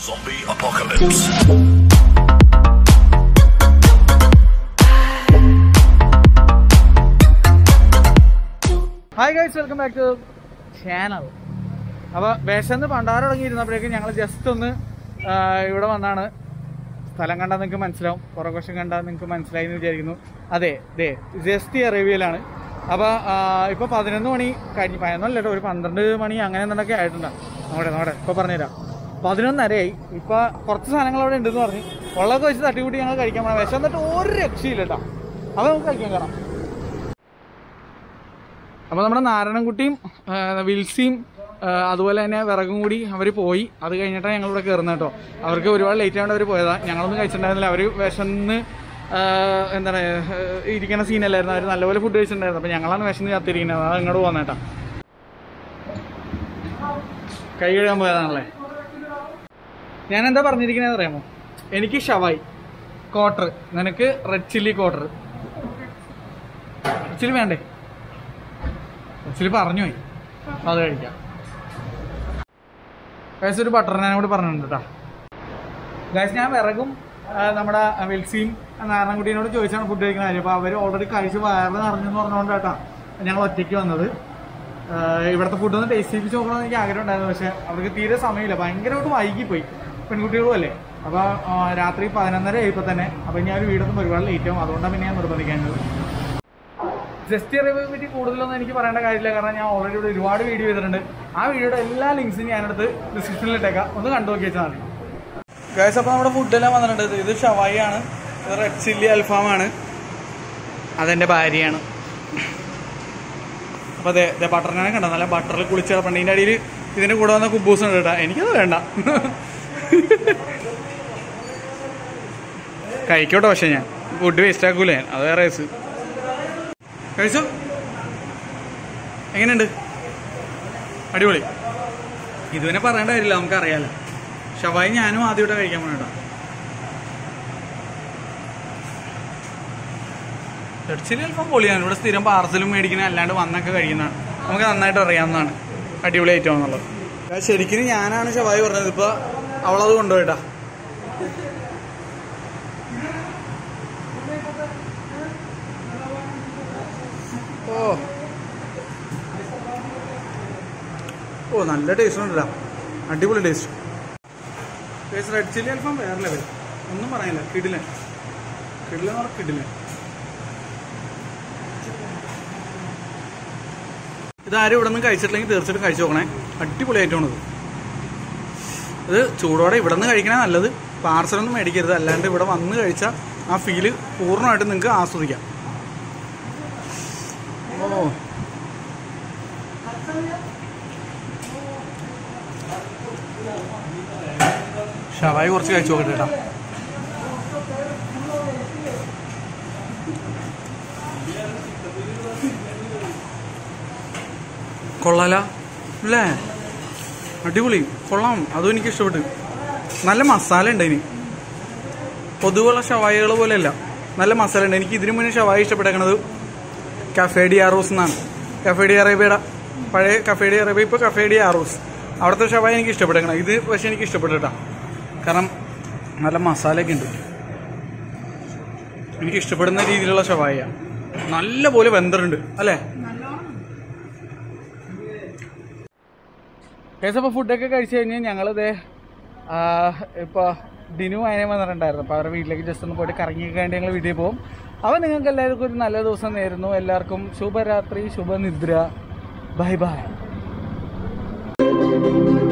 Zombie apocalypse. Hi guys welcome back to channel അപ്പോൾ വിശന്ന് പണ്ടാറടങ്ങിയിരുന്നപ്പോഴേക്കും ഞങ്ങൾ ജസ്റ്റ് ഒന്ന് ആ, ഇവിടെ വന്നാണ് സ്ഥലം കണ്ടാൽ നിങ്ങൾക്ക് മനസ്സിലാവും പുറകോശം കണ്ടാൽ നിങ്ങൾക്ക് മനസ്സിലായി എന്ന് വിചാരിക്കുന്നു അതെ ദേ ജസ്റ്റ് അറേബ്യയിലാണ് അപ്പോൾ ഇപ്പോൾ പതിനൊന്ന് മണി കഴിഞ്ഞ് പതിനൊന്നല്ല കേട്ടോ ഒരു പന്ത്രണ്ട് മണി അങ്ങനെ എന്തൊക്കെ ആയിട്ടുണ്ടാവും നോടെ നോടെ ഇപ്പോൾ പറഞ്ഞുതരാം പതിനൊന്നരയായി ഇപ്പോൾ കുറച്ച് സാധനങ്ങൾ അവിടെ ഉണ്ടെന്ന് പറഞ്ഞ് വെള്ളമൊക്കെ വെച്ച് തട്ടിക്കൂട്ടി ഞങ്ങൾ കഴിക്കാൻ പോകണം വിശന്നിട്ട് ഒരു രക്ഷയില്ല കേട്ടോ അപ്പോൾ നമുക്ക് കഴിക്കാൻ കയറാം അപ്പോൾ നമ്മുടെ നാരായണൻകുട്ടിയും ആ, വിൽസിയും ആ, അതുപോലെ തന്നെ വിറകും കൂടി അവർ പോയി അത് കഴിഞ്ഞിട്ടാണ് ഞങ്ങളിവിടെ കയറുന്നത് കേട്ടോ അവർക്ക് ഒരുപാട് ലേറ്റ് ആയതുകൊണ്ട് അവർ പോയതാണ് ഞങ്ങളൊന്നും കഴിച്ചിട്ടുണ്ടായിരുന്നില്ല അവർ വിശന്ന് ആ, എന്താണ് ആ, ഇരിക്കുന്ന സീനല്ലായിരുന്നു അവർ നല്ലപോലെ ഫുഡ് കഴിച്ചിട്ടുണ്ടായിരുന്നു അപ്പോൾ ഞങ്ങളാണ് വിശന്ന് ചത്തിരിക്കുന്നത് അതാണ് ഇങ്ങോട്ട് പോകുന്നേട്ടാ കൈ കഴുകാൻ പോയതാണല്ലേ ഞാൻ എന്താ പറഞ്ഞിരിക്കുന്നത് അറിയാമോ എനിക്ക് ഷവായി ക്വാർട്ടർ നിനക്ക് റെഡ് ചില്ലി ക്വാർട്ടർ ചില്ലി വേണ്ടേ ആക്ച്വലി പറഞ്ഞു പോയി അപ്പൊ അത് കഴിക്കാം ഗൈസ് ഒരു ബട്ടർ ഞാൻ കൂടി പറഞ്ഞിട്ടുണ്ട് കേട്ടോ ഗൈസ് ഞാൻ വിറകും ആ, നമ്മുടെ വിൽസിയും നാരായണൻകുട്ടീനോട് ചോദിച്ചാണ് ഫുഡ് കഴിക്കുന്ന കാര്യം അപ്പോൾ അവർ ഓൾറെഡി കഴിച്ച് വയറിൽ നിറഞ്ഞെന്ന് പറഞ്ഞുകൊണ്ട് കേട്ടോ ഞങ്ങൾ ഒറ്റയ്ക്ക് വന്നത് ആ, ഇവിടുത്തെ ഫുഡ് ഒന്ന് ടേസ്റ്റ് ചെയ്യിപ്പിച്ച് നോക്കണമെന്ന് എനിക്ക് ആഗ്രഹം ഉണ്ടായിരുന്നു പക്ഷേ അവർക്ക് തീരെ സമയമില്ല ഭയങ്കരമായിട്ട് വൈകിപ്പോയി പെൺകുട്ടികളും അല്ലേ അപ്പോൾ രാത്രി പതിനൊന്നര ആയപ്പോൾ തന്നെ അപ്പോൾ ഞാൻ ഒരു വീടൊന്നും ഒരുപാട് ലേറ്റ് ആവും അതുകൊണ്ടാണ് പിന്നെ ഞാൻ നിർബന്ധിക്കാഞ്ഞത് ജസ്റ്റ് റിവ്യൂവിനെ പറ്റി കൂടുതലൊന്നും എനിക്ക് പറയേണ്ട കാര്യമില്ല കാരണം ഞാൻ ഓൾറെഡി ഇവിടെ ഒരുപാട് വീഡിയോ ചെയ്തിട്ടുണ്ട് ആ വീഡിയോയുടെ എല്ലാ ലിങ്ക്സും ഞാനെടുത്ത് ഡിസ്ക്രിപ്ഷനിൽ ഇട്ടേക്കാം ഒന്ന് കണ്ടു നോക്കി വെച്ചാൽ മതി ഗൈസ് അപ്പോൾ നമ്മുടെ ഫുഡെല്ലാം വന്നിട്ടുണ്ട് ഇത് ഷവായി ആണ് ഇത് റെഡ് ചില്ലി അൽഫാമാണ് അതെൻ്റെ ഭാര്യയാണ് അപ്പോൾ അതെ അതെ ബട്ടറിനെ കണ്ട നല്ല ബട്ടറിൽ കുളിച്ച് കിടപ്പുണ്ട് ഇതിൻ്റെ അടിയിൽ ഇതിൻ്റെ കൂടെ വന്ന കുബൂസ് ഉണ്ട് കേട്ടോ എനിക്കത് വേണ്ട കഴിക്കോട്ടെ പക്ഷേ ഞാൻ ഫുഡ് വേസ്റ്റ് ആക്കൂലേ അത് വേറെ കേസ് കഴിച്ചോ എങ്ങനെയുണ്ട് അടിപൊളി ഇതുവരെ പറയേണ്ട കാര്യമില്ല നമുക്കറിയാലോ ഷവായി ഞാനും ആദ്യമായിട്ട് കഴിക്കാൻ പോകണേട്ടോ ഇറച്ചിൽ അല്പം പൊളിയാണ് ഇവിടെ സ്ഥിരം പാർസലും മേടിക്കുന്ന അല്ലാണ്ട് വന്നൊക്കെ കഴിക്കുന്നതാണ് നമുക്ക് നന്നായിട്ട് അറിയാവുന്നതാണ് അടിപൊളി ഐറ്റം എന്നുള്ളത് ആ, ശരിക്കും ഞാനാണ് ഷവായി പറഞ്ഞത് ഇപ്പൊ അവളത് കൊണ്ടുപോയിട്ടാ ഓ ഓ നല്ല ടേസ്റ്റ് ഉണ്ടല്ലോ അടിപൊളി ടേസ്റ്റ് ടേസ്റ്റ് റെഡ് ചില്ലി അല്പം വേറെ ലെവൽ ഒന്നും പറയാനില്ല കിടിലൻ കിടിലൻ എന്ന് പറഞ്ഞാൽ കിടിലൻ ഇതാരും ഇവിടെ നിന്ന് കഴിച്ചിട്ടില്ലെങ്കിൽ തീർച്ചയായിട്ടും കഴിച്ചു നോക്കണേ അടിപൊളി ഐറ്റമാണ് ഇത് ഇത് ചൂടോടെ ഇവിടെ നിന്ന് കഴിക്കണേ നല്ലത് പാർസലൊന്നും മേടിക്കരുത് അല്ലാണ്ട് ഇവിടെ വന്ന് കഴിച്ചാൽ ആ ഫീല് പൂർണ്ണമായിട്ട് നിങ്ങൾക്ക് ആസ്വദിക്കാം ഓ ഷവായി കുറച്ച് കഴിച്ചു നോക്കട്ടെ കേട്ടോ കൊള്ളാല അല്ലേ അടിപൊളി കൊള്ളാം അതും എനിക്ക് ഇഷ്ടപ്പെട്ടു നല്ല മസാല ഉണ്ട് ഇതിന് പൊതുവുള്ള ഷവായികൾ പോലെയല്ല നല്ല മസാല ഉണ്ട് എനിക്ക് ഇതിനു മുന്നേ ഷവായി ഇഷ്ടപ്പെട്ടേക്കണത് കഫേ ഡി ആറോസ് എന്നാണ് കഫേ ഡി അറേബ്യയുടെ പഴയ കഫേ ഡി അറേബ്യ ഇപ്പോൾ കഫേ ഡി ആറോസ് അവിടുത്തെ ഷവായി എനിക്ക് ഇഷ്ടപ്പെട്ടേക്കണം ഇത് പക്ഷേ എനിക്ക് ഇഷ്ടപ്പെട്ടു കേട്ടോ കാരണം നല്ല മസാലയൊക്കെ ഉണ്ട് എനിക്ക് ഇഷ്ടപ്പെടുന്ന രീതിയിലുള്ള ഷവായ നല്ല പോലെ വെന്തറുണ്ട് അല്ലേ കേസ് അപ്പോൾ ഫുഡൊക്കെ കഴിച്ച് കഴിഞ്ഞ് ഞങ്ങളിത് ഇപ്പോൾ ഡിനു അയനെ വന്നിട്ടുണ്ടായിരുന്നു അപ്പോൾ അവരുടെ വീട്ടിലേക്ക് ജസ്റ്റ് ഒന്ന് പോയിട്ട് കറങ്ങി കഴിഞ്ഞ് ഞങ്ങൾ വീട്ടിൽ പോകും അപ്പോൾ നിങ്ങൾക്ക് എല്ലാവർക്കും ഒരു നല്ല ദിവസം നേരുന്നു എല്ലാവർക്കും ശുഭരാത്രി ശുഭനിദ്ര ബൈ ബൈ